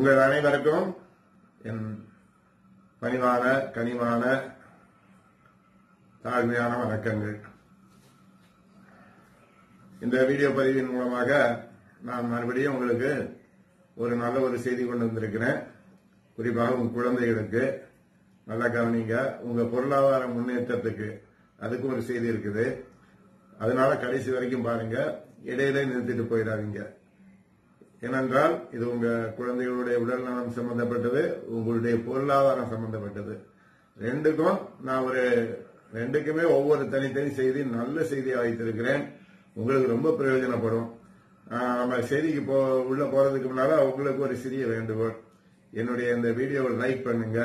உங்கள் அனைவருக்கும் என் பணிவான கனிவான தாழ்மையான வணக்கங்கள் இந்த வீடியோ பதிவின் மூலமாக நான் மறுபடியும் உங்களுக்கு ஒரு நல்ல ஒரு செய்தி கொண்டு வந்திருக்கிறேன் குறிப்பாக உங்க குழந்தைகளுக்கு நல்லா கவனிங்க உங்க பொருளாதார முன்னேற்றத்துக்கு அதுக்கு ஒரு செய்தி இருக்குது அதனால கடைசி வரைக்கும் பாருங்க இடையில நிறுத்திட்டு போயிடாதீங்க ஏனென்றால் இது உங்க குழந்தைகளுடைய உடல் நலம் சம்பந்தப்பட்டது உங்களுடைய பொருளாதாரம் சம்பந்தப்பட்டது ரெண்டுக்கும் நான் ஒரு ரெண்டுக்குமே ஒவ்வொரு தனித்தனி செய்தி நல்ல செய்தியை வைத்திருக்கிறேன் உங்களுக்கு ரொம்ப பிரயோஜனப்படும் ஆஹ் நம்ம செய்திக்கு போ உள்ள போறதுக்கு முன்னால உங்களுக்கு ஒரு சிறிய வேண்டுகோள் என்னுடைய இந்த வீடியோவை லைக் பண்ணுங்க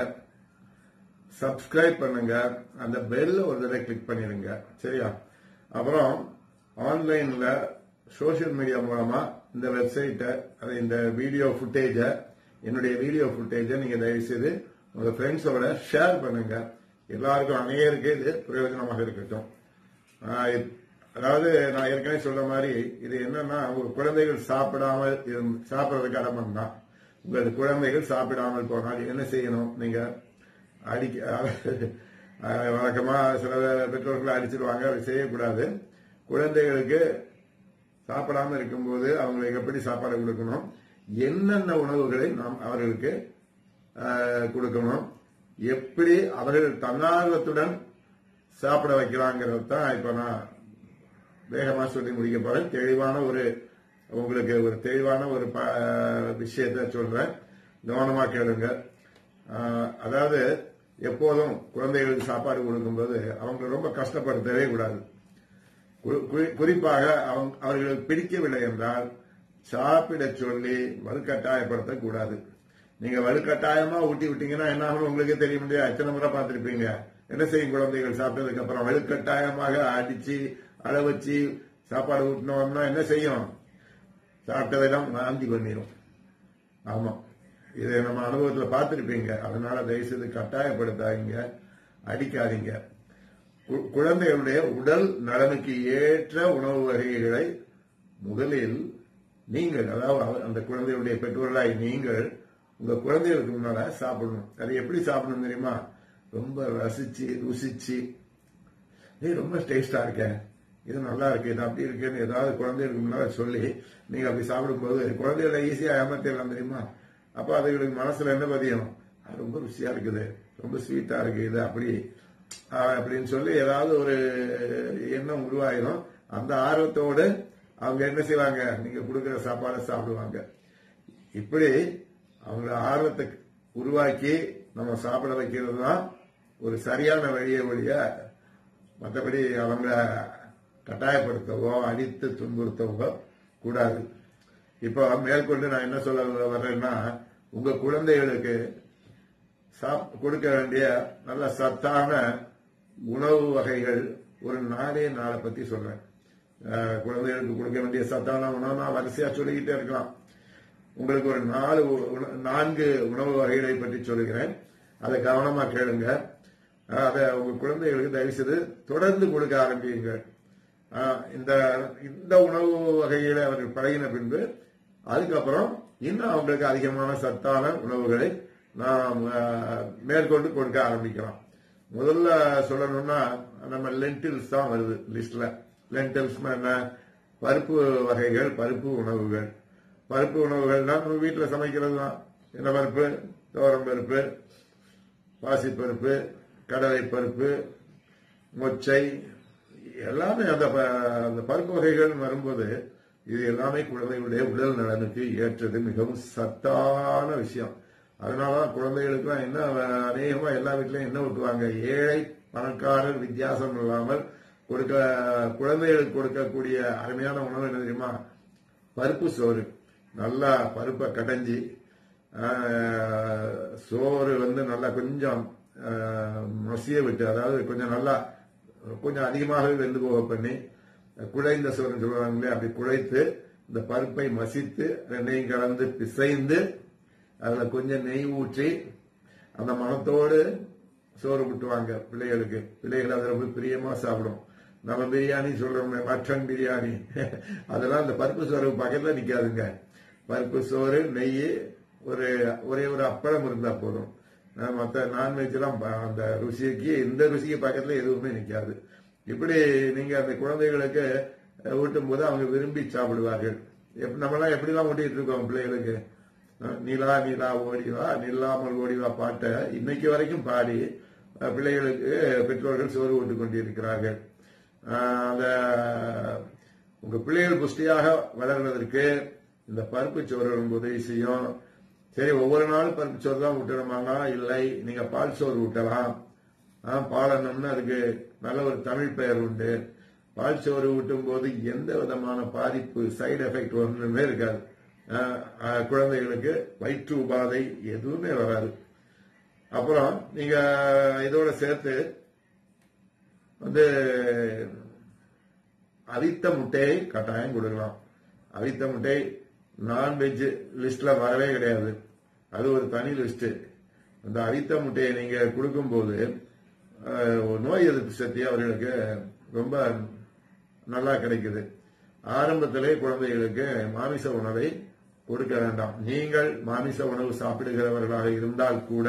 சப்ஸ்கிரைப் பண்ணுங்க அந்த பெல் ஒரு தடவை கிளிக் பண்ணிருங்க சரியா அப்புறம் ஆன்லைன்ல சோஷியல் மீடியா மூலமா இந்த வெப்சைட்டை அதை இந்த வீடியோ ஃபுட்டேஜை என்னுடைய வீடியோ ஃபுட்டேஜை நீங்க தயவு செய்து உங்க ஃப்ரெண்ட்ஸோட ஷேர் பண்ணுங்க எல்லாருக்கும் அநேகருக்கு இது பிரயோஜனமாக இருக்கட்டும் ஆஹ் இப்- அதாவது நான் ஏற்கனவே சொல்ற மாதிரி இது என்னன்னா உங்க குழந்தைகள் சாப்பிடாமல் இருந்து சாப்பிடறதுக்கு அடமன் தான் உங்களது குழந்தைகள் சாப்பிடாமல் போனால் என்ன செய்யணும் நீங்க அடிக்க அஹ் வழக்கமா சில பெற்றோர்கள் அடிச்சிருவாங்க அதை செய்யக்கூடாது குழந்தைகளுக்கு சாப்பிடாம இருக்கும்போது அவங்களுக்கு எப்படி சாப்பாடு கொடுக்கணும் என்னென்ன உணவுகளை நாம் அவர்களுக்கு அஹ், கொடுக்கணும் எப்படி அவர்கள் தன்னார்வத்துடன் சாப்பிட வைக்கலாங்கிறது தான் இப்ப நான் வேகமா சொல்லி முடிக்க போறேன் தெளிவான ஒரு உங்களுக்கு ஒரு தெளிவான ஒரு ப- விஷயத்தை சொல்றேன் கவனமா கேளுங்க ஆஹ், அதாவது எப்போதும் குழந்தைகளுக்கு சாப்பாடு கொடுக்கும்போது அவங்க ரொம்ப கஷ்டப்படுத்தவே கூடாது கு- குறி- குறிப்பாக அவங்க அவர்களுக்கு பிடிக்கவில்லை என்றால் சாப்பிட சொல்லி வலுக்கட்டாயப்படுத்த கூடாது நீங்க வலுக்கட்டாயமா ஊட்டி விட்டீங்கன்னா என்ன ஆகும் உங்களுக்கு தெரிய முடியாது எத்தனை முறை பார்த்திருப்பீங்க என்ன செய்யும் குழந்தைகள் சாப்பிட்டதுக்கு அப்புறம் வலுக்கட்டாயமாக அடிச்சு அழ வச்சு சாப்பாடு ஊட்டினோம்னா என்ன செய்யும் சாப்பிட்டதெல்லாம் வாந்தி பண்ணிடும் ஆமா இதை நம்ம அனுபவத்துல பார்த்திருப்பீங்க அதனால தயவுசெய்து கட்டாயப்படுத்தாதீங்க அடிக்காதீங்க கு- குழந்தைகளுடைய உடல் நலனுக்கு ஏற்ற உணவு வகைகளை முதலில் நீங்கள் அதாவது அவர்- அந்த குழந்தையுடைய பெற்றோர்களாய் நீங்கள் உங்க குழந்தைகளுக்கு முன்னால சாப்பிடணும் அது எப்படி சாப்பிடணும் தெரியுமா ரொம்ப ரசிச்சு ருசிச்சு ஏய் ரொம்ப டேஸ்டா இருக்கேன் இது நல்லா இருக்கு இது அப்படி இருக்குன்னு ஏதாவது குழந்தைகளுக்கு முன்னால சொல்லி நீங்க அப்படி சாப்பிடும்போது குழந்தைகளை ஈஸியா ஏமாத்திடலாம் தெரியுமா அப்ப அதுகளுக்கு மனசுல என்ன பதியும் அது ரொம்ப ருசியா இருக்குது ரொம்ப ஸ்வீட்டா இருக்கு இது அப்படி ஆஹ், அப்படின்னு சொல்லி ஏதாவது ஒரு எண்ணம் உருவாயிடும் அந்த ஆர்வத்தோடு அவங்க என்ன செய்வாங்க நீங்க கொடுக்கிற சாப்பாடை சாப்பிடுவாங்க இப்படி அவங்க ஆர்வத்தை உருவாக்கி நம்ம சாப்பிட வைக்கிறது தான் ஒரு சரியான வழியை வழிய மற்றபடி அவங்க கட்டாயப்படுத்தவோ அடித்து துன்புறுத்தவோ கூடாது இப்போ மேற்கொண்டு நான் என்ன சொல்ல வர்றேன்னா உங்க குழந்தைகளுக்கு சாப் கொடுக்க வேண்டிய நல்ல சத்தான உணவு வகைகள் ஒரு நாளே நாளை பத்தி சொல்றேன் அஹ், குழந்தைகளுக்கு கொடுக்க வேண்டிய சத்தான உணவு நான் வரிசையா சொல்லிக்கிட்டே இருக்கலாம் உங்களுக்கு ஒரு நாலு உ- உண- நான்கு உணவு வகைகளை பற்றி சொல்லுகிறேன் அதை கவனமா கேளுங்க அஹ், அதை உங்க குழந்தைகளுக்கு தயவு செய்து தொடர்ந்து கொடுக்க ஆரம்பியுங்கள் அஹ், இந்த இந்த உணவு வகைகளை அவர்கள் பழகின பின்பு அதுக்கப்புறம் இன்னும் அவங்களுக்கு அதிகமான சத்தான உணவுகளை நாம் அஹ், மேற்கொண்டு கொடுக்க ஆரம்பிக்கலாம் முதல்ல சொல்லணும்னா நம்ம லென்டில்ஸ் தான் வருது லிஸ்ட்ல லென்டில்ஸ் என்ன பருப்பு வகைகள் பருப்பு உணவுகள் பருப்பு உணவுகள்னா நம்ம வீட்டில் சமைக்கிறது தான் என்ன பருப்பு துவரம் பருப்பு பாசிப்பருப்பு கடலை பருப்பு மொச்சை எல்லாமே அந்த ப- அந்த பருப்பு வகைகள் வரும்போது இது எல்லாமே குழந்தைகளுடைய உடல் நலனுக்கு ஏற்றது மிகவும் சத்தான விஷயம் அதனாலதான் குழந்தைகளுக்கு என்ன அஹ், அநேகமா எல்லா வீட்லயும் என்ன ஊட்டுவாங்க ஏழை பணக்காரர் வித்தியாசம் இல்லாமல் கொடுக்க குழந்தைகளுக்கு கொடுக்கக்கூடிய அருமையான உணவு என்ன தெரியுமா பருப்பு சோறு நல்லா பருப்பை கடைஞ்சி ஆஹ், சோறு வந்து நல்லா கொஞ்சம் ஆஹ், மசிய விட்டு அதாவது கொஞ்சம் நல்லா கொஞ்சம் அதிகமாகவே வெந்து போக பண்ணி குழைந்த சோறுன்னு சொல்லுவாங்களே அப்படி குழைத்து இந்த பருப்பை மசித்து ரெண்டையும் கலந்து பிசைந்து அதுல கொஞ்சம் நெய் ஊற்றி அந்த மனத்தோடு சோறு விட்டுவாங்க பிள்ளைகளுக்கு பிள்ளைகள் அதை ரொம்ப பிரியமா சாப்பிடும் நம்ம பிரியாணி சொல்றோமே மட்டன் பிரியாணி அதெல்லாம் அந்த பருப்பு சோறு பக்கத்துல நிக்காதுங்க பருப்பு சோறு நெய் ஒரு ஒரே ஒரு அப்பளம் இருந்தா போதும் அஹ் மத்த நான்வெஜ் எல்லாம் ப- அந்த ருசிக்கு இந்த ருசிக்கு பக்கத்துல எதுவுமே நிக்காது இப்படி நீங்க அந்த குழந்தைகளுக்கு அஹ், ஊட்டும் போது அவங்க விரும்பி சாப்பிடுவார்கள் எப்- நம்மலாம் எப்படிலாம் ஊட்டிட்டு இருக்கோம் பிள்ளைகளுக்கு அஹ், நிலா நிலா ஓடிவா நில்லாமல் ஓடிவா பாட்டை இன்னைக்கு வரைக்கும் பாடி அஹ், பிள்ளைகளுக்கு பெற்றோர்கள் சோறு ஊட்டிக் கொண்டிருக்கிறார்கள் அஹ், அந்த உங்க பிள்ளைகள் புஷ்டியாக வளர்வதற்கு இந்த பருப்பு சோறு ரொம்ப உதவி செய்யும் சரி ஒவ்வொரு நாளும் பருப்பு சோறு தான் ஊட்டணுமானா இல்லை நீங்க பால் சோறு ஊட்டலாம் ஆ, பாலன்னம்னு அதுக்கு நல்ல ஒரு தமிழ் பெயர் உண்டு பால் சோறு ஊட்டும் போது எந்த விதமான பாதிப்பு சைடு எஃபெக்ட் ஒன்றுமே இருக்காது ஆ, ஆ, குழந்தைகளுக்கு வயிற்று உபாதை எதுவுமே வராது அப்புறம் நீங்க இதோட சேர்த்து வந்து அவித்த முட்டையை கட்டாயம் கொடுக்கலாம் அவித்த முட்டை நான்வெஜ் லிஸ்ட்ல வரவே கிடையாது அது ஒரு தனி லிஸ்ட் அந்த அவித்த முட்டையை நீங்க கொடுக்கும்போது அஹ், ஒரு நோய் எதிர்ப்பு சக்தி அவர்களுக்கு ரொம்ப நல்லா கிடைக்குது ஆரம்பத்திலே குழந்தைகளுக்கு மாமிச உணவை கொடுக்க வேண்டாம் நீங்கள் மாமிச உணவு சாப்பிடுகிறவர்களாக இருந்தால் கூட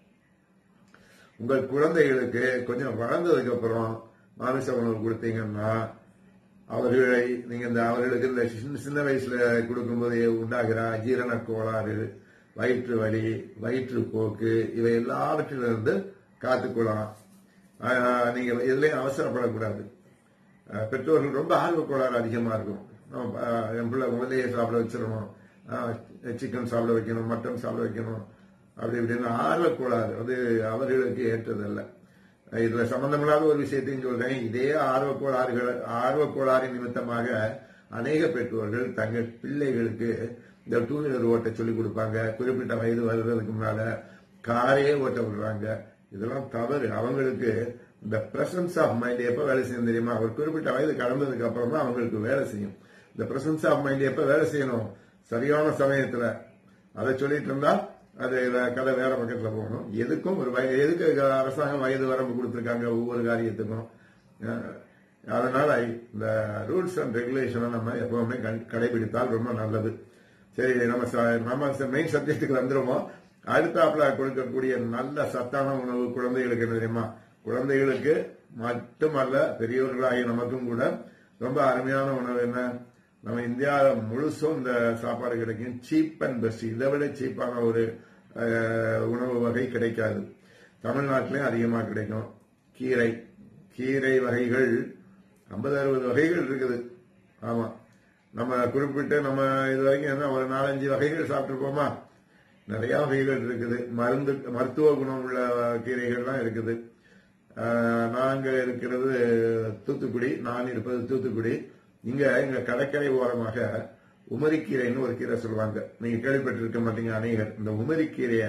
உங்கள் குழந்தைகளுக்கு கொஞ்சம் வளர்ந்ததுக்கு அப்புறம் மாமிச உணவு கொடுத்தீங்கன்னா அவர்களை நீங்க இந்த அவர்களுக்கு இந்த சின்ன சின்ன வயசுல கொடுக்கும்போது உண்டாகிற அஜீரண கோளாறு வயிற்று வலி வயிற்றுப்போக்கு இவை எல்லாவற்றிலிருந்து காத்துக்கொள்ளலாம் ஆஹ், நீங்க எதுலயும் அவசரப்படக்கூடாது ஆஹ், பெற்றோர்கள் ரொம்ப ஆர்வ கோளாறு அதிகமா இருக்கும் நம்ம, ஆஹ், என் பிள்ளை முதலையே சாப்பிட வச்சிடணும் சிக்கன் சாப்பிட வைக்கணும் மட்டன் சாப்பிட வைக்கணும் அப்படி இப்படின்னு ஆர்வ கோளாறு அது அவர்களுக்கு ஏற்றதல்ல இதுல சம்பந்தமில்லாத ஒரு விஷயத்தையும் சொல்றேன் இதே ஆர்வ கோளாறுகள் ஆர்வ கோளாறு நிமித்தமாக அநேக பெற்றோர்கள் தங்கள் பிள்ளைகளுக்கு இந்த டூ வீலர் ஓட்ட சொல்லிக் கொடுப்பாங்க குறிப்பிட்ட வயது வருவதற்கு முன்னால காரே ஓட்ட விடுறாங்க இதெல்லாம் தவறு அவங்களுக்கு இந்த பிரசன்ஸ் ஆஃப் மைண்ட் எப்ப வேலை செய்யும் தெரியுமா ஒரு குறிப்பிட்ட வயது கடந்ததுக்கு அப்புறம் தான் அவங்களுக்கு வேலை செய்யும் இந்த பிரசன்ஸ் ஆஃப் மைண்ட் எப்ப வேலை செய்யணும் சரியான சமயத்துல அதை சொல்லிட்டு இருந்தா அது வே- கதை வேற பக்கத்துல போகணும் எதுக்கும் ஒரு வய- எதுக்கு அரசாங்கம் வயது வரம்பு கொடுத்திருக்காங்க ஒவ்வொரு காரியத்துக்கும் அஹ், அதனால இந்த ரூல்ஸ் அண்ட் ரெகுலேஷனை நம்ம எப்பவுமே கண்- கடைபிடித்தால் ரொம்ப நல்லது சரி நம்ம ச- நம்ம மெயின் சப்ஜெக்டுக்கு வந்துருவோம் அடுத்தாப்புல கொடுக்கக்கூடிய நல்ல சத்தான உணவு குழந்தைகளுக்கு என்ன தெரியுமா குழந்தைகளுக்கு மட்டுமல்ல பெரியவர்களாகிய நமக்கும் கூட ரொம்ப அருமையான உணவு என்ன நம்ம இந்தியா முழுசும் இந்த சாப்பாடு கிடைக்கும் சீப் அண்ட் பெஸ்ட் இதை விட சீப்பான ஒரு அஹ், உணவு வகை கிடைக்காது தமிழ்நாட்டிலையும் அதிகமாக கிடைக்கும் கீரை கீரை வகைகள் ஐம்பது அறுபது வகைகள் இருக்குது ஆமா நம்ம குறிப்பிட்டு நம்ம இது வரைக்கும் என்ன ஒரு நாலஞ்சு வகைகள் சாப்பிட்டுருப்போமா நிறைய வகைகள் இருக்குது மருந்து மருத்துவ குணம் உள்ள கீரைகள்லாம் இருக்குது ஆஹ், நாங்க இருக்கிறது தூத்துக்குடி நான் இருப்பது தூத்துக்குடி இங்க எங்க கடற்கரை ஓரமாக உமரிக்கீரைன்னு ஒரு கீரை சொல்லுவாங்க நீங்க கேள்விப்பட்டிருக்க மாட்டீங்க அநேகர் இந்த உமரிக்கீரைய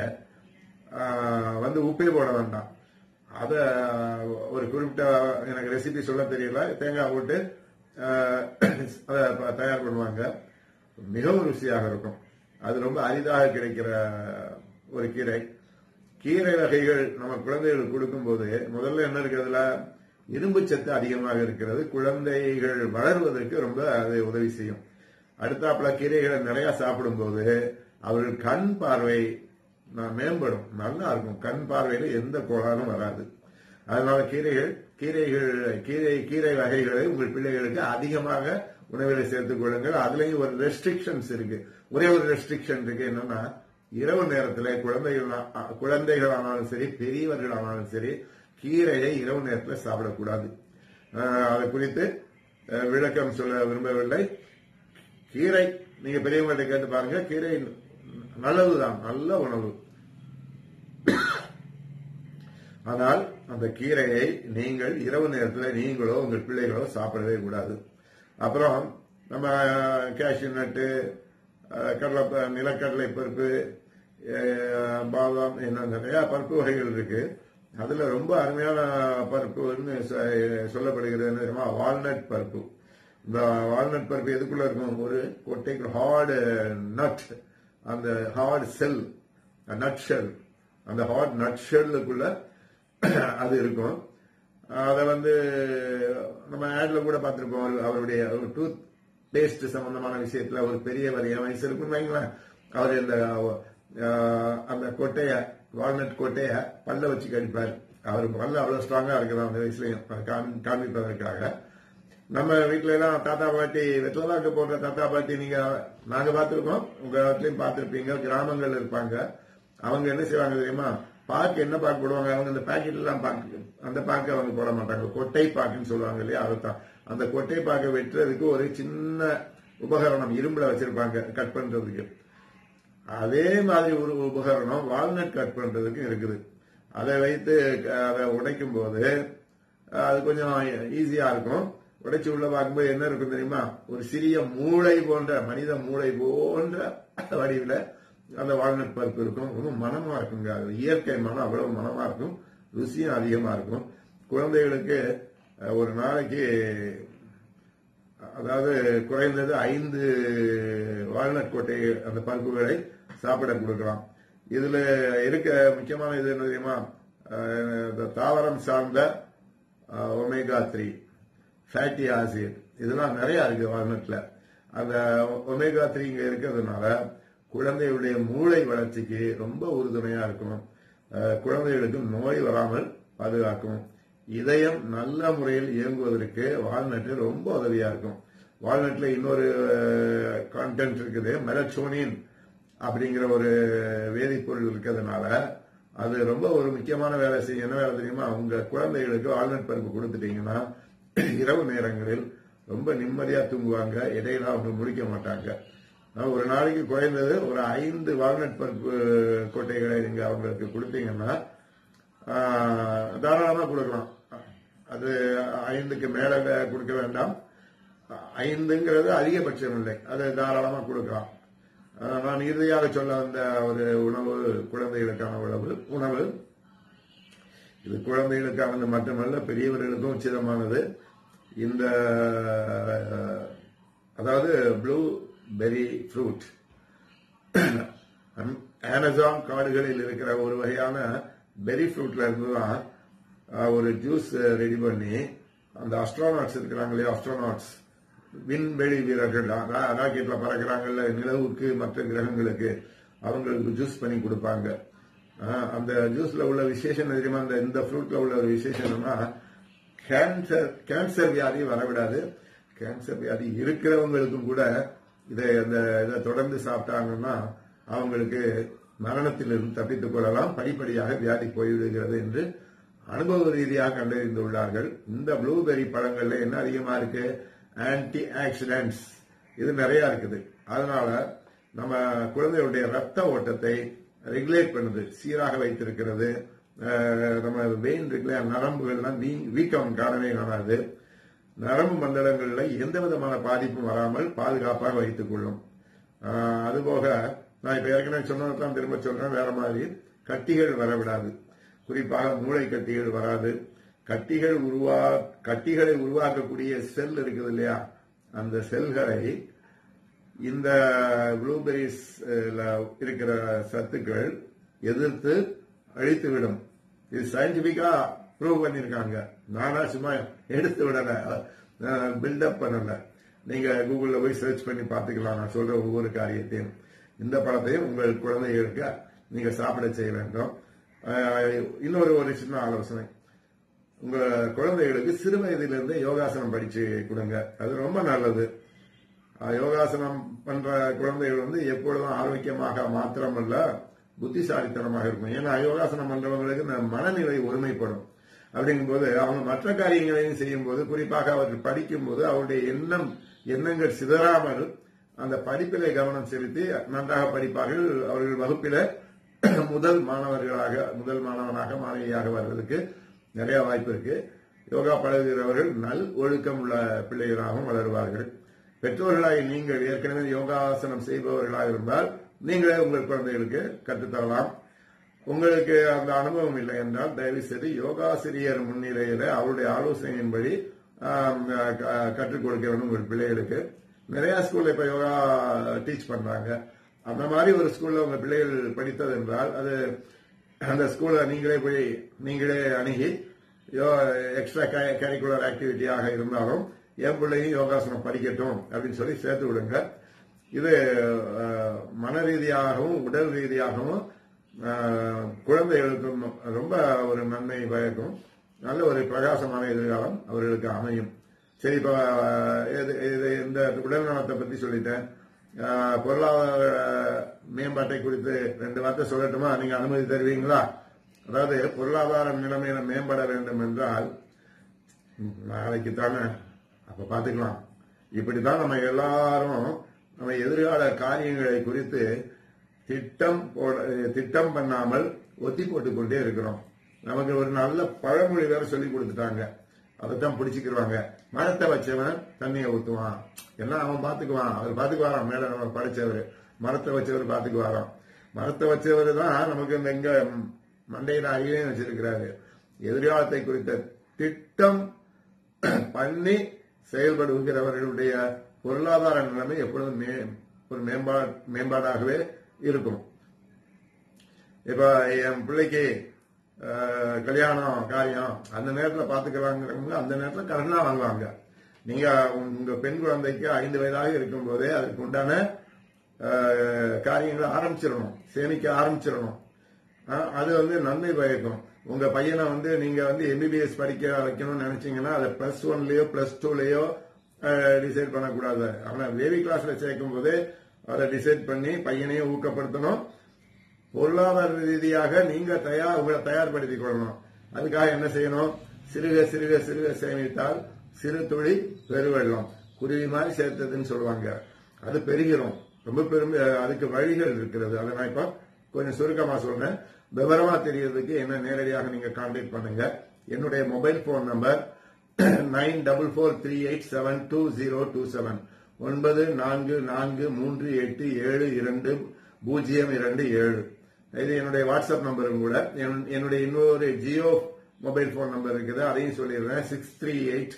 ஆஹ், வந்து உப்பே போட வேண்டாம் அத ஒரு குறிப்பிட்ட எனக்கு ரெசிபி சொல்ல தெரியல தேங்காய் போட்டு ஆஹ், அதை ப- தயார் பண்ணுவாங்க மிகவும் ருசியாக இருக்கும் அது ரொம்ப அரிதாக கிடைக்கிற ஒரு கீரை கீரை வகைகள் நம்ம குழந்தைகளுக்கு கொடுக்கும்போது முதல்ல என்ன இருக்கிறதுல இரும்பு சத்து அதிகமாக இருக்கிறது குழந்தைகள் வளர்வதற்கு ரொம்ப அது உதவி செய்யும் அடுத்தாப்புல கீரைகளை நிறைய சாப்பிடும்போது அவர்கள் கண் பார்வை ந- மேம்படும் நல்லா இருக்கும் கண் பார்வையில எந்த கோளாறும் வராது அதனால கீரைகள் கீரைகள் கீரை கீரை வகைகளை உங்கள் பிள்ளைகளுக்கு அதிகமாக உணவில் சேர்த்துக் கொள்ளுங்கள் அதுலயும் ஒரு ரெஸ்ட்ரிக்ஷன்ஸ் இருக்கு ஒரே ஒரு ரெஸ்ட்ரிக்ஷன் இருக்கு என்னன்னா இரவு நேரத்துல குழந்தைகள் குழந்தைகளானாலும் சரி பெரியவர்களானாலும் சரி கீரையை இரவு நேரத்தில் சாப்பிடக்கூடாது அஹ், அது குறித்து அஹ், விளக்கம் சொல்ல விரும்பவில்லை கீரை நீங்க பெரியவங்கள்ட்ட கேட்டு பாருங்க கீரை நல்லதுதான் நல்ல உணவு ஆனால் அந்த கீரையை நீங்கள் இரவு நேரத்தில் நீங்களோ உங்கள் பிள்ளைகளோ சாப்பிடவே கூடாது அப்புறம் நம்ம கேஷ்யூ நட்டு அஹ், கடலை ப- நிலக்கடலை பருப்பு அஹ், பாதாம் என்ன நிறைய பருப்பு வகைகள் இருக்கு அதுல ரொம்ப அருமையான பருப்புன்னு சொ- சொல்லப்படுகிறது என்ன தெரியுமா வால்நட் பருப்பு இந்த வால்நட் பருப்பு எதுக்குள்ள இருக்கும் ஒரு கொட்டைக்கு ஹார்டு நட் அந்த ஹார்ட் செல் நட் ஷெல் அந்த ஹார்ட் நட் ஷெல்லுக்குள்ள அது இருக்கும் அதை வந்து நம்ம ஆட்ல கூட பார்த்திருப்போம் அவரு- அவருடைய டூத் பேஸ்ட் சம்பந்தமான விஷயத்துல ஒரு பெரியவர் என் வயசு இருக்குன்னு வைங்களேன் அவர் இந்த ஆஹ், அந்த கொட்டைய வால்நட் கொட்டைய பல்ல வச்சு கடிப்பார் அவர் பல்ல அவ்வளவு ஸ்ட்ராங்கா இருக்கிறார் அந்த வயசுலயும் அதை காமி- காண்பிப்பதற்காக நம்ம வீட்ல எல்லாம் தாத்தா பாட்டி வெத்தலாக்கு போடுற தாத்தா பாட்டி நீங்க நாங்க பார்த்திருக்கோம் உங்க இடத்துலயும் பார்த்திருப்பீங்க கிராமங்கள் இருப்பாங்க அவங்க என்ன செய்வாங்க தெரியுமா பாக்கு என்ன பாக்கு போடுவாங்க அவங்க அந்த பாக்கெட் எல்லாம் பாக்கு அந்த பாக்கு அவங்க போட மாட்டாங்க கொட்டை பாக்குன்னு சொல்லுவாங்க இல்லையா அதுதான் அந்த கொட்டை பாக்கை வெட்டுறதுக்கு ஒரு சின்ன உபகரணம் இரும்புல வச்சிருப்பாங்க கட் பண்றதுக்கு அதே மாதிரி ஒரு உபகரணம் வால்நட் கட் பண்றதுக்கு இருக்குது அதை வைத்து க- அதை உடைக்கும் போது அஹ், அது கொஞ்சம் ஈஸியா இருக்கும் உடைச்சு உள்ள பார்க்கும்போது என்ன இருக்கும் தெரியுமா ஒரு சிறிய மூளை போன்ற மனித மூளை போன்ற வடிவில் அந்த வால்நட் பருப்பு இருக்கும் ரொம்ப மனமா இருக்குங்க அது இயற்கை மனம் அவ்வளவு மனமா இருக்கும் ருசியும் அதிகமா இருக்கும் குழந்தைகளுக்கு அஹ், ஒரு நாளைக்கு அதாவது குறைந்தது ஐந்து வால்நட் கோட்டை அந்த பருப்புகளை சாப்பிட கொடுக்கலாம் இதுல இருக்க முக்கியமான இது என்ன தெரியுமா அஹ், இந்த தாவரம் சார்ந்த ஒமேகா த்ரீ ஃபேட்டி ஆசிட் இதெல்லாம் நிறைய இருக்கு வால்நட்ல அந்த ஒமேகா த்ரீ இங்க இருக்கிறதுனால குழந்தைகளுடைய மூளை வளர்ச்சிக்கு ரொம்ப உறுதுணையா இருக்கும் அஹ், குழந்தைகளுக்கு நோய் வராமல் பாதுகாக்கும் இதயம் நல்ல முறையில் இயங்குவதற்கு வால்நட்டு ரொம்ப உதவியா இருக்கும் வால்நட்ல இன்னொரு கான்டென்ட் இருக்குது மெலச்சோனின் அப்படிங்கிற ஒரு வேதிப்பொருள் இருக்கிறதுனால அது ரொம்ப ஒரு முக்கியமான வேலை செய்யும் என்ன வேலை தெரியுமா உங்க குழந்தைகளுக்கு வால்நட் பருப்பு கொடுத்துட்டீங்கன்னா இரவு நேரங்களில் ரொம்ப நிம்மதியா தூங்குவாங்க இடையில அவங்க முடிக்க மாட்டாங்க ஆனா, ஒரு நாளைக்கு குறைந்தது ஒரு ஐந்து வால்நட் பருப்பு கொட்டைகளை நீங்க அவங்களுக்கு கொடுத்தீங்கன்னா ஆஹ், தாராளமா கொடுக்கலாம் அது ஐந்துக்கு மேல கொடுக்க வேண்டாம் ஐந்துங்கிறது அதிகபட்சம் இல்லை அது தாராளமா கொடுக்கலாம் ஆஹ், நான் இறுதியாக சொல்ல வந்த ஒரு உணவு குழந்தைகளுக்கான உணவு உணவு இது குழந்தைகளுக்கானது மட்டுமல்ல பெரியவர்களுக்கும் உச்சிதமானது இந்த அஹ், அதாவது ப்ளூ பெரி ஃப்ரூட் அமேசான் காடுகளில் இருக்கிற ஒரு வகையான பெரி ஃப்ரூட்ல இருந்து தான் அஹ், ஒரு ஜூஸ் ரெடி பண்ணி அந்த அஸ்ட்ரோனாட்ஸ் இருக்கிறாங்க இல்லையா அஸ்ட்ரோனாட்ஸ் விண்வெளி வீரர்கள் ரா- ராக்கெட்ல பறக்கிறாங்கல்ல நிலவுக்கு மற்ற கிரகங்களுக்கு அவங்களுக்கு ஜூஸ் பண்ணி கொடுப்பாங்க அஹ், அந்த ஜூஸ்ல உள்ள விசேஷம் என்ன தெரியுமா அந்த இந்த ஃப்ரூட்ல உள்ள ஒரு விசேஷம் என்னன்னா கேன்சர் கேன்சர் வியாதி வரவிடாது கேன்சர் வியாதி இருக்கிறவங்களுக்கும் கூட இதை அந்த இதை தொடர்ந்து சாப்பிட்டாங்கன்னா அவங்களுக்கு மரணத்திலிருந்து தப்பித்துக் கொள்ளலாம் படிப்படியாக வியாதி போய்விடுகிறது என்று அனுபவ ரீதியாக கண்டறிந்துள்ளார்கள் இந்த ப்ளூபெர்ரி பழங்கள்ல என்ன அதிகமா இருக்கு ஆன்டி ஆக்சிடென்ட்ஸ் இது நிறைய இருக்குது அதனால நம்ம குழந்தைகளுடைய ரத்த ஓட்டத்தை ரெகுலேட் பண்ணுது சீராக வைத்திருக்கிறது அஹ், நம்ம வெயின் இருக்குல்ல நரம்புகள்லாம் வீ- வீக்கம் காணவே காணாது நரம்பு மண்டலங்கள்ல எந்த விதமான பாதிப்பும் வராமல் பாதுகாப்பாக வைத்துக் கொள்ளும் ஆஹ், அதுபோக நான் இப்ப ஏற்கனவே சொன்னதான் திரும்ப சொல்றேன் வேற மாதிரி கட்டிகள் வரவிடாது குறிப்பாக மூளை கட்டிகள் வராது கட்டிகள் உருவா கட்டிகளை உருவாக்கக்கூடிய செல் இருக்குது இல்லையா அந்த செல்களை இந்த ப்ளூபெரிஸ் இருக்கிற சத்துக்கள் எதிர்த்து அழித்துவிடும் இது சயின்டிபிக்கா ப்ரூவ் பண்ணிருக்காங்க நானா சும்மா எடுத்து விடல பில்டப் பண்ணல நீங்க கூகுள்ல போய் சர்ச் பண்ணி பார்த்துக்கலாம் நான் சொல்ற ஒவ்வொரு காரியத்தையும் இந்த பழத்தையும் உங்கள் குழந்தைகளுக்கு நீங்க சாப்பிட செய்ய வேண்டும் அஹ், இன்னொரு ஒரு சின்ன ஆலோசனை உங்க குழந்தைகளுக்கு சிறு வயதிலிருந்தே யோகாசனம் படிச்சு கொடுங்க அது ரொம்ப நல்லது அஹ் யோகாசனம் பண்ற குழந்தைகள் வந்து எப்பொழுதும் ஆரோக்கியமாக மாத்திரமல்ல புத்திசாலித்தனமாக இருக்கும் ஏன்னா யோகாசனம் பண்றவங்களுக்கு இந்த மனநிலை ஒருமைப்படும் அப்படிங்கும்போது அவங்க மற்ற காரியங்களையும் செய்யும் போது குறிப்பாக அவர்கள் படிக்கும் போது அவருடைய எண்ணம் எண்ணங்கள் சிதறாமல் அந்த படிப்பிலே கவனம் செலுத்தி நன்றாக படிப்பார்கள் அவர்கள் வகுப்பில முதல் மாணவர்களாக முதல் மாணவனாக மாணவியாக வர்றதுக்கு நிறைய வாய்ப்பு இருக்கு யோகா பழகுகிறவர்கள் நல் ஒழுக்கம் உள்ள பிள்ளைகளாகவும் வளருவார்கள் பெற்றோர்களாகி நீங்கள் ஏற்கனவே யோகாசனம் செய்பவர்களாக இருந்தால் நீங்களே உங்கள் குழந்தைகளுக்கு கற்றுத்தரலாம் உங்களுக்கு அந்த அனுபவம் இல்லை என்றால் தயவு செய்து யோகாசிரியர் முன்னிலையில அவருடைய ஆலோசனையின்படி ஆம், க- கற்றுக் கொடுக்க வேண்டும் உங்கள் பிள்ளைகளுக்கு நிறைய ஸ்கூல்ல இப்ப யோகா டீச் பண்றாங்க அந்த மாதிரி ஒரு ஸ்கூல்ல உங்க பிள்ளைகள் படித்தது என்றால் அது அந்த ஸ்கூல்ல நீங்களே போய் நீங்களே அணுகி எக்ஸ்ட்ரா கரிக்குலர் ஆக்டிவிட்டியாக இருந்தாலும் என் பிள்ளையும் யோகாசனம் படிக்கட்டும் அப்படின்னு சொல்லி சேர்த்து விடுங்க இது அஹ், மன ரீதியாகவும் உடல் ரீதியாகவும் அஹ், குழந்தைகளுக்கும் ரொம்ப ஒரு நன்மை பயக்கும் நல்ல ஒரு பிரகாசமான எதிர்காலம் அவர்களுக்கு அமையும் சரி இப்ப அஹ், இது இது இந்த உடல் நலத்தை பத்தி சொல்லிட்டேன் அஹ், பொருளாதார மேம்பாட்டை குறித்து ரெண்டு வார்த்தை சொல்லட்டுமா நீங்க அனுமதி தருவீங்களா அதாவது பொருளாதார நிலைமையில மேம்பட வேண்டும் என்றால் ம், நாளைக்கு தானே அப்ப பாத்துக்கலாம் இப்படித்தான் நம்ம எல்லாரும் நம்ம எதிர்கால காரியங்களை குறித்து திட்டம் போட திட்டம் பண்ணாமல் ஒத்தி போட்டுக் கொண்டே இருக்கிறோம் நமக்கு ஒரு நல்ல பழமொழி வேற சொல்லி கொடுத்துட்டாங்க அதைத்தான் பிடிச்சிக்கிடுவாங்க மரத்தை வச்சவன் தண்ணியை ஊத்துவான் எல்லாம் அவன் பாத்துக்குவான் அவர் பாத்துக்குவாராம் மேல நம்ம படைச்சவர் மரத்தை வச்சவர் பாத்துக்குவாராம் மரத்தை வச்சவர் தான் நமக்கு இந்த இங்க மண்டையில அழிவே வச்சிருக்கிறாரு எதிர்காலத்தை குறித்த திட்டம் பண்ணி செயல்படுகிறவர்களுடைய பொருளாதார நிலைமை எப்பொழுதும் மே- ஒரு மேம்பா மேம்பாடாகவே இருக்கும் இப்ப என் பிள்ளைக்கு அஹ், கல்யாணம் காரியம் அந்த நேரத்துல பாத்துக்கிறாங்கிறவங்க அந்த நேரத்துல கடனா வாங்குவாங்க நீங்க உங்க பெண் குழந்தைக்கு ஐந்து வயதாக இருக்கும் போதே அதுக்கு உண்டான அஹ், காரியங்களை ஆரம்பிச்சிடணும் சேமிக்க ஆரம்பிச்சிடணும் அஹ், அது வந்து நன்மை பயக்கும் உங்க பையனை வந்து நீங்க வந்து எம்பிபிஎஸ் படிக்க வைக்கணும்னு நினைச்சீங்கன்னா அதை பிளஸ் ஒன்லயோ பிளஸ் டூலயோ டிசைட் பண்ணக்கூடாது அவனை பேபி கிளாஸ்ல சேர்க்கும் போதே அதை டிசைட் பண்ணி பையனையும் ஊக்கப்படுத்தணும் பொருளாதார ரீதியாக நீங்க தயார் உங்களை தயார்படுத்திக் கொள்ளணும் அதுக்காக என்ன செய்யணும் சிறுக சிறுக சிறுக சேமித்தால் சிறு துளி பெருவெள்ளம் குருவி மாதிரி சேர்த்ததுன்னு சொல்லுவாங்க அது பெருகிறோம் ரொம்ப பெரும் அதுக்கு வழிகள் இருக்கிறது அதை நான் இப்ப கொஞ்சம் சுருக்கமா சொல்றேன் விவரமா தெரியறதுக்கு என்ன நேரடியாக நீங்க கான்டாக்ட் பண்ணுங்க என்னுடைய mobile phone number nine double four three eight seven two zero two seven ஒன்பது நான்கு நான்கு மூன்று எட்டு ஏழு இரண்டு பூஜ்ஜியம் இரண்டு ஏழு இது என்னுடைய வாட்ஸ்அப் நம்பரும் கூட என்- என்னுடைய இன்னொரு ஜியோ மொபைல் போன் நம்பர் இருக்குது அதையும் சொல்லிடுறேன் six three eight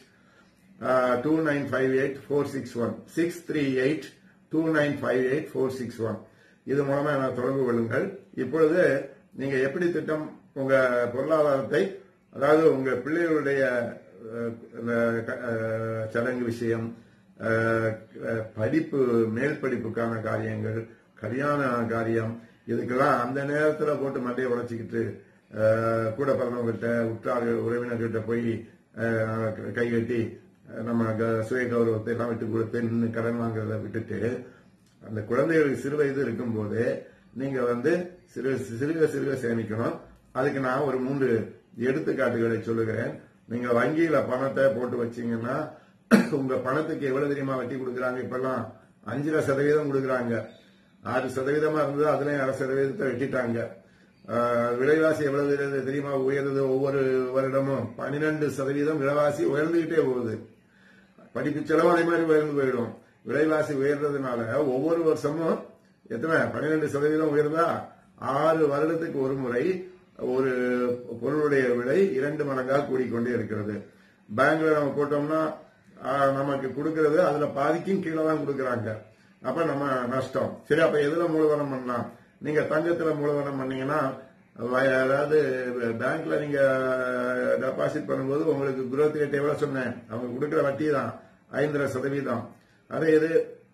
two nine five eight four six one six three eight two nine five eight four six one இது மூலமா நான் தொடர்பு கொள்ளுங்கள் இப்பொழுது நீங்க எப்படி திட்டம் உங்க பொருளாதாரத்தை அதாவது உங்க பிள்ளைகளுடைய அஹ், இந்த க- அஹ், சடங்கு விஷயம் அஹ், அஹ், படிப்பு மேல் படிப்புக்கான காரியங்கள் கல்யாண காரியம் இதுக்கெல்லாம் அந்த நேரத்துல போட்டு மண்டையை உடைச்சிக்கிட்டு அஹ், கூட பிறந்தவங்ககிட்ட உற்றார்கள் உறவினர்கிட்ட போய் அஹ், கை கட்டி அஹ், நம்ம க- சுய கௌரவத்தை எல்லாம் விட்டு கொடுத்து நின்று கடன் வாங்குறத விட்டுட்டு அந்த குழந்தைகளுக்கு சிறு வயது இருக்கும்போது நீங்க வந்து சிறு சிறுக சிறுக சேமிக்கணும் அதுக்கு நான் ஒரு மூன்று எடுத்துக்காட்டுகளை சொல்லுகிறேன் நீங்க வங்கியில பணத்தை போட்டு வச்சீங்கன்னா உங்க பணத்துக்கு எவ்வளவு தெரியுமா வட்டி கொடுக்குறாங்க இப்பெல்லாம் அஞ்சரை சதவீதம் கொடுக்குறாங்க ஆறு சதவீதமா இருந்தது அதுலயும் அரை சதவீதத்தை வெட்டிட்டாங்க ஆஹ், விலைவாசி எவ்வளவு தெரியுது- தெரியுமா உயர்ந்தது ஒவ்வொரு வருடமும் பன்னிரண்டு சதவீதம் விலைவாசி உயர்ந்துகிட்டே போகுது படிப்பு செலவு அதே மாதிரி உயர்ந்து போயிடும் விலைவாசி உயர்றதுனால ஒவ்வொரு வருஷமும் எத்தனை பன்னிரெண்டு சதவீதம் உயர்ந்தா ஆறு வருடத்துக்கு ஒரு முறை ஒரு பொருளுடைய விலை இரண்டு மடங்காக கூடிக்கொண்டே இருக்கிறது பேங்க்ல நம்ம போட்டோம்னா ஆஹ், நமக்கு கொடுக்கறது அதுல பாதிக்கும் கீழே தான் கொடுக்கறாங்க அப்ப நம்ம நஷ்டம் சரி அப்ப எதுல மூலதனம் பண்ணலாம் நீங்க தங்கத்துல மூலதனம் பண்ணீங்கன்னா வ- அதாவது பேங்க்ல நீங்க டெபாசிட் பண்ணும்போது உங்களுக்கு குரோத் ரேட் எவ்வளவு சொன்னேன் அவங்க கொடுக்கிற வட்டி தான் ஐந்தரை சதவீதம் அதே இது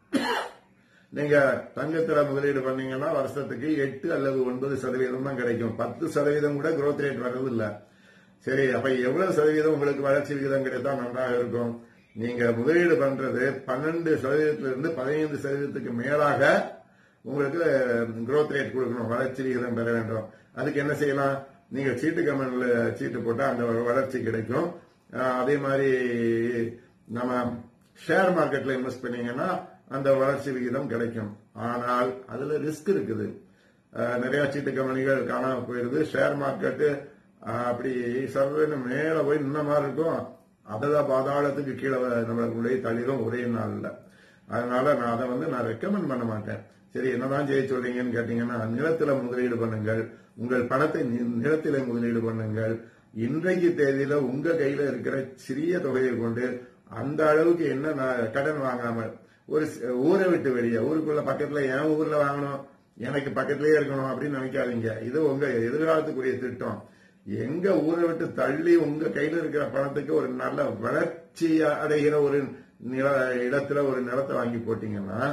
நீங்க தங்கத்துல முதலீடு பண்ணீங்கன்னா வருஷத்துக்கு எட்டு அல்லது ஒன்பது சதவீதம் தான் கிடைக்கும் பத்து சதவீதம் கூட growth ரேட் வர்றது இல்ல சரி அப்ப எவ்வளவு சதவீதம் உங்களுக்கு வளர்ச்சி விகிதம் கிடைத்தா நன்றாக இருக்கும் நீங்க முதலீடு பண்றது பன்னெண்டு சதவீதத்திலிருந்து பதினைந்து சதவீதத்துக்கு மேலாக உங்களுக்கு growth ரேட் கொடுக்கணும் வளர்ச்சி விகிதம் பெற வேண்டும் அதுக்கு என்ன செய்யலாம் நீங்க சீட்டு கம்பெனில சீட்டு போட்டா அந்த வளர்ச்சி கிடைக்கும் அஹ் அதே மாதிரி நம்ம ஷேர் மார்க்கெட்ல இன்வெஸ்ட் பண்ணீங்கன்னா அந்த வளர்ச்சி விகிதம் கிடைக்கும் ஆனால் அதுல ரிஸ்க் இருக்குது அஹ் நிறைய சீட்டு கம்பெனிகள் காணாம போயிருது ஷேர் மார்க்கெட்டு அப்படி சர்வன்னு மேல போய் நின்ன மாதிரி இருக்கும் அதெல்லாம் பாதாளத்துக்கு கீழே நம்மளை கொண்டு போய் தள்ளிடும் ஒரே நாள்ல அதனால நான் அதை வந்து நான் ரெக்கமெண்ட் பண்ண மாட்டேன் சரி என்னதான் செய்ய சொல்றீங்கன்னு கேட்டீங்கன்னா நிலத்துல முதலீடு பண்ணுங்கள் உங்கள் பணத்தை நி- நிலத்திலே முதலீடு பண்ணுங்கள் இன்றைக்கு தேதியில உங்க கையில இருக்கிற சிறிய தொகையை கொண்டு அந்த அளவுக்கு என்ன நான் கடன் வாங்காமல் ஒரு சி- ஊரை விட்டு வெளியே ஊருக்குள்ள பக்கத்துல என் ஊர்ல வாங்கணும் எனக்கு பக்கத்திலேயே இருக்கணும் அப்படின்னு நினைக்காதீங்க இது உங்க எதிர்காலத்துக்குரிய திட்டம் எங்க ஊரை விட்டு தள்ளி உங்க கையில இருக்கிற பணத்துக்கு ஒரு நல்ல வளர்ச்சி அடைகிற ஒரு நில இடத்துல ஒரு நிலத்தை வாங்கி போட்டீங்கன்னா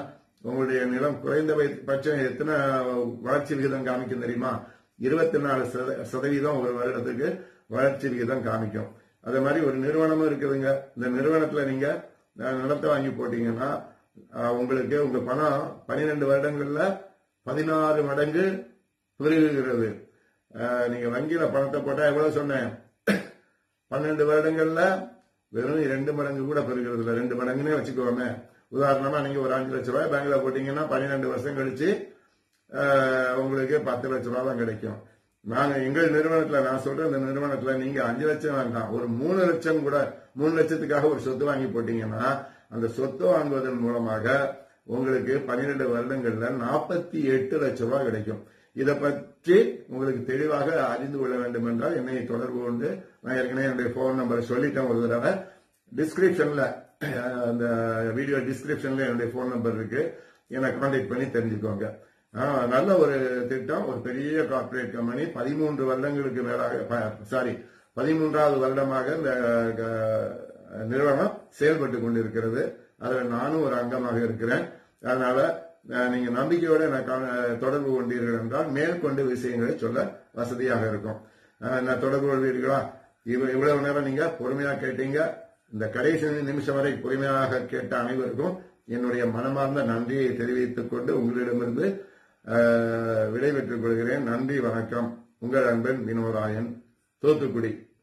உங்களுடைய நிலம் குறைந்தபட்சம் எத்தனை வளர்ச்சி விகிதம் காமிக்கும் தெரியுமா இருபத்தி நாலு சதவீதம் ஒரு வருடத்துக்கு வளர்ச்சி விகிதம் காமிக்கும் அதே மாதிரி ஒரு நிறுவனமும் இருக்குதுங்க இந்த நிறுவனத்துல நீங்க அஹ், நிலத்தை வாங்கி போட்டீங்கன்னா அஹ், உங்களுக்கு உங்க பணம் பன்னிரெண்டு வருடங்கள்ல பதினாறு மடங்கு பெருகுகிறது அஹ், நீங்க வங்கியில பணத்தை போட்டா எவ்வளவு சொன்னேன் பன்னெண்டு வருடங்கள்ல வெறும் இரண்டு மடங்கு கூட பெருகிறது இல்ல ரெண்டு மடங்குன்னே வச்சுக்கோமே உதாரணமா நீங்க ஒரு அஞ்சு லட்ச ரூபாய் பேங்க்ல போட்டீங்கன்னா பன்னிரெண்டு வருஷம் கழிச்சு ஆஹ், உங்களுக்கு பத்து லட்ச ரூபாய் தான் கிடைக்கும் நாங்க எங்கள் நிறுவனத்துல நான் சொல்றேன் இந்த நிறுவனத்துல நீங்க அஞ்சு லட்சம் வேண்டாம் ஒரு மூணு லட்சம் கூட மூணு லட்சத்துக்காக ஒரு சொத்து வாங்கி போட்டீங்கன்னா அந்த சொத்து வாங்குவதன் மூலமாக உங்களுக்கு பன்னிரெண்டு வருடங்கள்ல நாற்பத்தி எட்டு லட்சம் ரூபாய் கிடைக்கும் இதை பற்றி உங்களுக்கு தெளிவாக அறிந்து கொள்ள வேண்டும் என்றால் என்னை தொடர்பு கொண்டு நான் ஏற்கனவே என்னுடைய போன் நம்பர் சொல்லிட்டேன் ஒரு தடவை டிஸ்கிரிப்ஷன்ல அந்த வீடியோ டிஸ்கிரிப்ஷன்ல என்னுடைய போன் நம்பர் இருக்கு என்னை கான்டாக்ட் பண்ணி தெரிஞ்சுக்கோங்க ஆஹ், நல்ல ஒரு திட்டம் ஒரு பெரிய கார்ப்பரேட் கம்பெனி பதிமூன்று வருடங்களுக்கு மேலாக சாரி பதிமூன்றாவது வருடமாக இந்த அஹ், நிறுவனம் செயல்பட்டு கொண்டிருக்கிறது அதில் நானும் ஒரு அங்கமாக இருக்கிறேன் அதனால அஹ், நீங்க நம்பிக்கையோட எனக்கு அஹ், தொடர்பு கொண்டீர்கள் என்றால் மேற்கொண்டு விஷயங்களை சொல்ல வசதியாக இருக்கும் அஹ், நான் தொடர்பு கொள்வீர்களா இவ- இவ்வளவு நேரம் நீங்க பொறுமையா கேட்டீங்க இந்த கடைசி நிமிஷம் வரை பொறுமையாக கேட்ட அனைவருக்கும் என்னுடைய மனமார்ந்த நன்றியை தெரிவித்துக் கொண்டு உங்களிடமிருந்து அஹ், விடைபெற்றுக் கொள்கிறேன் நன்றி வணக்கம் உங்கள் அன்பன் வினோராயன் தூத்துக்குடி